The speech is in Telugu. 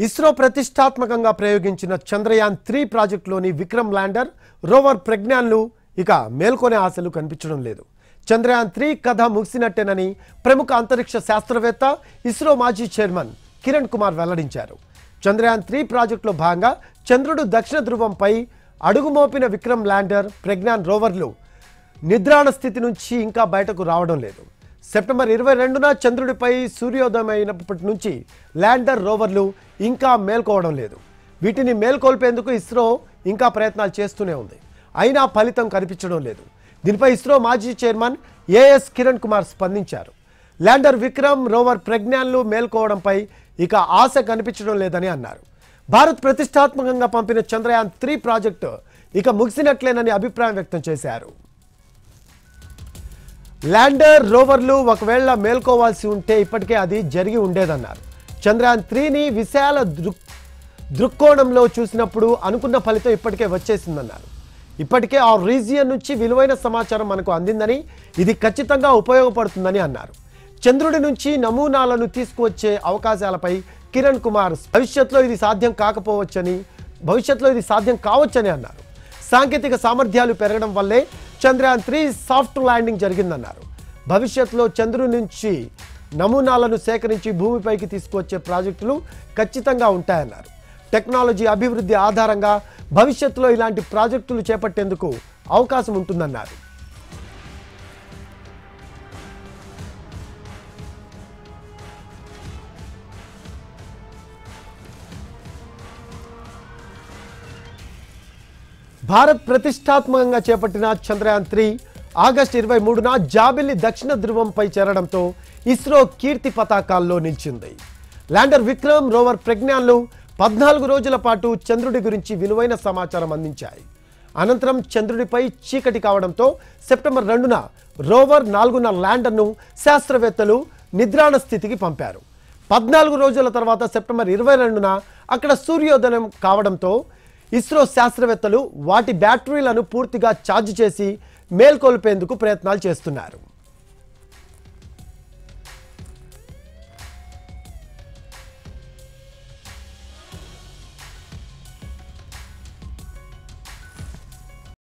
ఇస్రో ప్రతిష్టాత్మకంగా ప్రయోగించిన చంద్రయాన్ త్రీ ప్రాజెక్టులోని విక్రమ్ ల్యాండర్ రోవర్ ప్రజ్ఞాన్లు ఇక మేల్కొనే ఆశలు కనిపించడం లేదు చంద్రయాన్ త్రీ కథ ముగిసినట్టేనని ప్రముఖ అంతరిక్ష శాస్త్రవేత్త ఇస్రో మాజీ చైర్మన్ కిరణ్ కుమార్ వెల్లడించారు చంద్రయాన్ త్రీ ప్రాజెక్టులో భాగంగా చంద్రుడు దక్షిణ ధృవంపై అడుగుమోపిన విక్రమ్ ల్యాండర్ ప్రజ్ఞాన్ రోవర్లు నిద్రాణ స్థితి నుంచి ఇంకా బయటకు రావడం లేదు సెప్టెంబర్ ఇరవై రెండున చంద్రుడిపై సూర్యోదయం అయినప్పటి నుంచి ల్యాండర్ రోవర్లు ఇంకా మేల్కోవడం లేదు వీటిని మేల్కొల్పేందుకు ఇస్రో ఇంకా ప్రయత్నాలు చేస్తూనే ఉంది అయినా ఫలితం కనిపించడం లేదు దీనిపై ఇస్రో మాజీ చైర్మన్ ఏఎస్ కిరణ్ కుమార్ స్పందించారు ల్యాండర్ విక్రమ్ రోవర్ ప్రజ్ఞాన్లు మేల్కోవడంపై ఇక ఆశ కనిపించడం లేదని అన్నారు భారత్ ప్రతిష్టాత్మకంగా పంపిన చంద్రయాన్ త్రీ ప్రాజెక్టు ఇక ముగిసినట్లేనని అభిప్రాయం వ్యక్తం చేశారు ల్యాండర్ రోవర్లు ఒకవేళ మేల్కోవాల్సి ఉంటే ఇప్పటికే అది జరిగి ఉండేదన్నారు చంద్రయాన్ త్రీని విశాల దృక్ దృక్కోణంలో చూసినప్పుడు అనుకున్న ఫలితం ఇప్పటికే వచ్చేసిందన్నారు ఇప్పటికే ఆ రీజియన్ నుంచి విలువైన సమాచారం మనకు అందిందని ఇది ఖచ్చితంగా ఉపయోగపడుతుందని అన్నారు చంద్రుడి నుంచి నమూనాలను తీసుకువచ్చే అవకాశాలపై కిరణ్ కుమార్ భవిష్యత్తులో ఇది సాధ్యం కాకపోవచ్చని భవిష్యత్తులో ఇది సాధ్యం కావచ్చని అన్నారు సాంకేతిక సామర్థ్యాలు పెరగడం వల్లే చంద్రయాన్ త్రీ సాఫ్ట్ ల్యాండింగ్ జరిగిందన్నారు భవిష్యత్తులో చంద్రుడి నుంచి నమూనాలను సేకరించి భూమిపైకి తీసుకువచ్చే ప్రాజెక్టులు ఖచ్చితంగా ఉంటాయన్నారు టెక్నాలజీ అభివృద్ధి ఆధారంగా భవిష్యత్తులో ఇలాంటి ప్రాజెక్టులు చేపట్టేందుకు అవకాశం ఉంటుందన్నారు భారత్ ప్రతిష్టాత్మకంగా చేపట్టిన చంద్రయాన్ త్రీ ఆగస్టు ఇరవై మూడున జాబిల్లి దక్షిణ ధృవంపై చేరడంతో ఇస్రో కీర్తి పతాకాల్లో నిలిచింది ల్యాండర్ విక్రమ్ రోవర్ ప్రజ్ఞాన్లు పద్నాలుగు రోజుల పాటు చంద్రుడి గురించి విలువైన సమాచారం అందించాయి అనంతరం చంద్రుడిపై చీకటి కావడంతో సెప్టెంబర్ రెండున రోవర్ నాలుగున ల్యాండర్ను శాస్త్రవేత్తలు నిద్రాణ స్థితికి పంపారు పద్నాలుగు రోజుల తర్వాత సెప్టెంబర్ ఇరవై రెండున అక్కడ సూర్యోదయం కావడంతో ఇస్రో శాస్త్రవేత్తలు వాటి బ్యాటరీలను పూర్తిగా ఛార్జ్ చేసి మేల్కొల్పేందుకు ప్రయత్నాలు చేస్తున్నారు